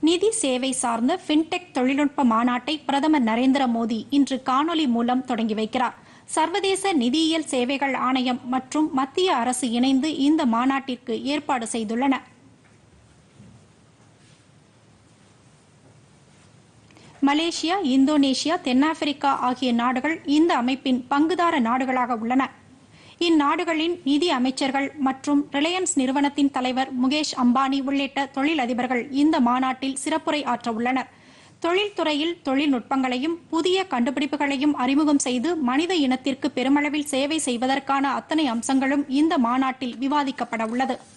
நிதி சேவை சார்ந்த ஃபின்டெக் தொழில்நுட்ப மாநாட்டை பிரதமர் நரேந்திர மோடி இன்று காணொலி மூலம் தொடங்கி வைக்கிறார் சர்வதேச நிதியியல் சேவைகள் ஆணையம் மற்றும் மத்திய அரசு இணைந்து இந்த மாநாட்டிற்கு ஏற்பாடு செய்துள்ளன மலேசியா இந்தோனேஷியா தென்னாப்பிரிக்கா ஆகிய நாடுகள் இந்த அமைப்பின் பங்குதார நாடுகளாக உள்ளன இந்நாடுகளின் நிதி அமைச்சர்கள் மற்றும் ரிலையன்ஸ் நிறுவனத்தின் தலைவர் முகேஷ் அம்பானி உள்ளிட்ட தொழிலதிபர்கள் இந்த மாநாட்டில் சிறப்புரை ஆற்ற உள்ளனர் தொழில்துறையில் தொழில்நுட்பங்களையும் புதிய கண்டுபிடிப்புகளையும் அறிமுகம் செய்து மனித இனத்திற்கு பெருமளவில் சேவை செய்வதற்கான அத்தனை அம்சங்களும் இந்த மாநாட்டில் விவாதிக்கப்பட உள்ளது